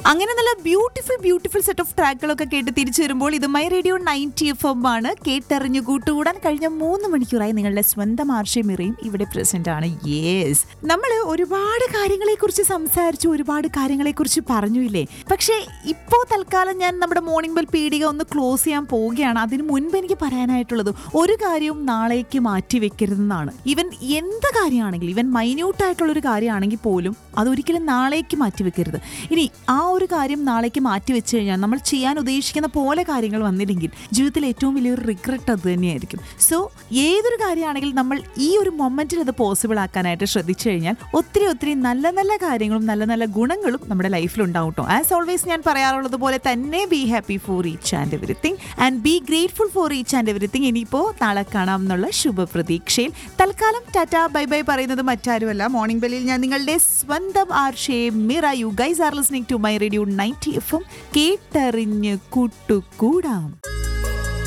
അങ്ങനെ നല്ല beautiful beautiful set of ട്രാക്കുകളൊക്കെ കേട്ട് തിരിച്ചു വരുമ്പോൾ ഇത് my radio ninety F M ആണ് കേട്ടറിഞ്ഞു കൂട്ടുകൂടാൻ കഴിഞ്ഞ മൂന്ന് മണിക്കൂറായി നിങ്ങളുടെ സ്വന്തം ആർഷമിറയും ഇവിടെ പ്രസന്റ് ആണ് യേസ് നമ്മൾ ഒരുപാട് കാര്യങ്ങളെ കുറിച്ച് സംസാരിച്ചു ഒരുപാട് കാര്യങ്ങളെ കുറിച്ച് പറഞ്ഞു ഇല്ലേ പക്ഷേ ഇപ്പോൾ തൽക്കാലം ഞാൻ നമ്മുടെ മോർണിംഗ് ബെൽ പീടിക ഒന്ന് ക്ലോസ് ചെയ്യാൻ പോവുകയാണ് അതിന് മുൻപ് എനിക്ക് പറയാനായിട്ടുള്ളത് ഒരു കാര്യവും നാളേക്ക് മാറ്റി വെക്കരുതെന്നാണ് ഇവൻ എന്ത് കാര്യമാണെങ്കിലും ഇവൻ മൈന്യൂട്ട് ആയിട്ടുള്ള ഒരു കാര്യമാണെങ്കിൽ പോലും അതൊരിക്കലും നാളേക്ക് മാറ്റി വെക്കരുത് ഇനി ആ ഒരു കാര്യം നാളേക്ക് മാറ്റി വെച്ച് കഴിഞ്ഞാൽ നമ്മൾ ചെയ്യാൻ ഉദ്ദേശിക്കുന്ന പോലെ കാര്യങ്ങൾ വന്നില്ലെങ്കിൽ ജീവിതത്തിൽ ഏറ്റവും വലിയൊരു റിഗ്രറ്റ് അത് തന്നെയായിരിക്കും സോ ഏതൊരു കാര്യമാണെങ്കിലും നമ്മൾ ഈ ഒരു മൊമെന്റിൽ അത് പോസിബിൾ ആക്കാനായിട്ട് ശ്രദ്ധിച്ചു കഴിഞ്ഞാൽ ഒത്തിരി ഒത്തിരി നല്ല നല്ല കാര്യങ്ങളും നല്ല നല്ല ഗുണങ്ങളും നമ്മുടെ ലൈഫിൽ ഉണ്ടാവും കേട്ടോ ആസ് ഓൾവേസ് ഞാൻ പറയാറുള്ളത് പോലെ തന്നെ be happy for each and everything and be grateful for each and everything ഇനിയിപ്പോൾ നാളെ കാണാം എന്നുള്ള ശുഭപ്രതീക്ഷയിൽ തൽക്കാലം ടാറ്റ ബൈ ബൈ പറയുന്നത് മറ്റാരുമല്ല മോർണിംഗ് ബെല്ലിൽ ഞാൻ നിങ്ങളുടെ സ്വന്തം ആർഷേ മിറ you guys are listening to my radio ninety F M കേട്ടറിഞ്ഞ് കൂട്ടുകൂടാം